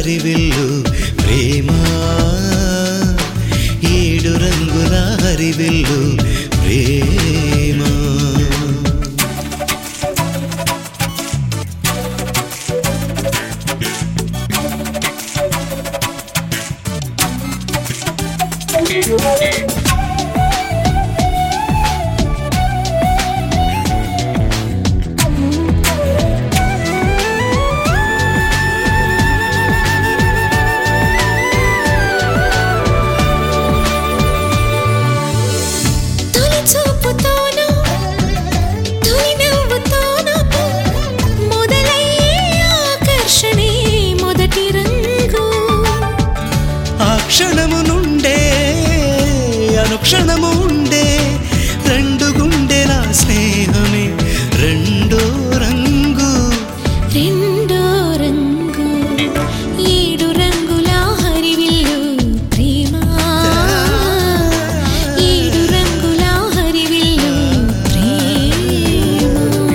హరివిల్లు ప్రేమ ఏడు రంగుల హరివిల్లు ప్రేమ తొలి చూపుతోనూ తొలి నవ్వుతోనూ మొదలయ్యే ఆకర్షణే మొదటి రంగు ఆ క్షణము నుండే అనుక్షణము ఉండే రెండు గుండెల స్నేహమే రెండో రంగు రెండో రంగు ఏడు రంగుల హరివిల్లు ప్రేమ ఏడు రంగుల హరివిల్లు ప్రేమ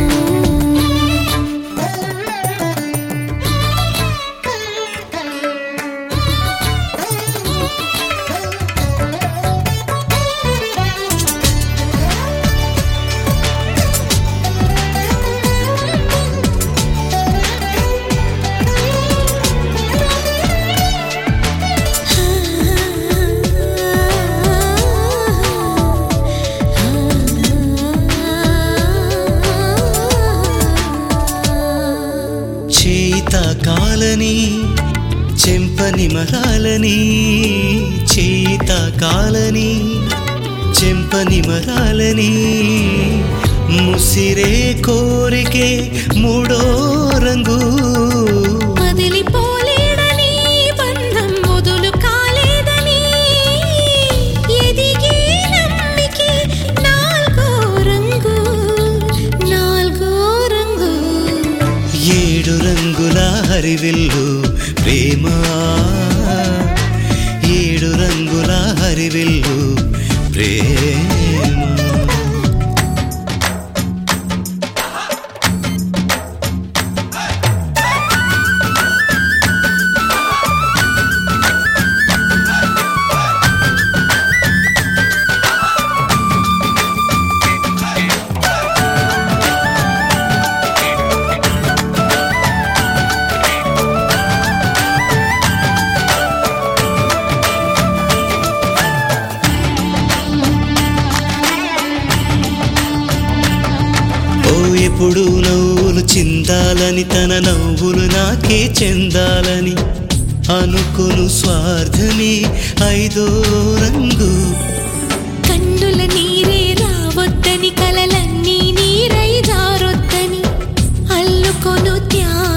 చేత కాలని చెంపని మరాలని చేత కాలని చెంపని మరాలని ముసిరే కోరికే మూడో రంగు వదిలిపోలేడని బంధం మొదలు కాలేదని ఎదిగే నమ్మికి నాలుగో రంగు నాలుగో రంగు ఏడు రంగుల హరివిల్లు ప్రేమ ఏడు రంగుల హరివిల్లు ప్రేమ ఓ ఎప్పుడు నవ్వులు చిందాలని తన నవ్వులు నాకే చెందాలని అనుకొను స్వార్థమే ఐదో రంగు కన్నుల నీరే రావొద్దని కలలన్నీ నీరై జారొద్దని అల్లుకొను త్యాగమే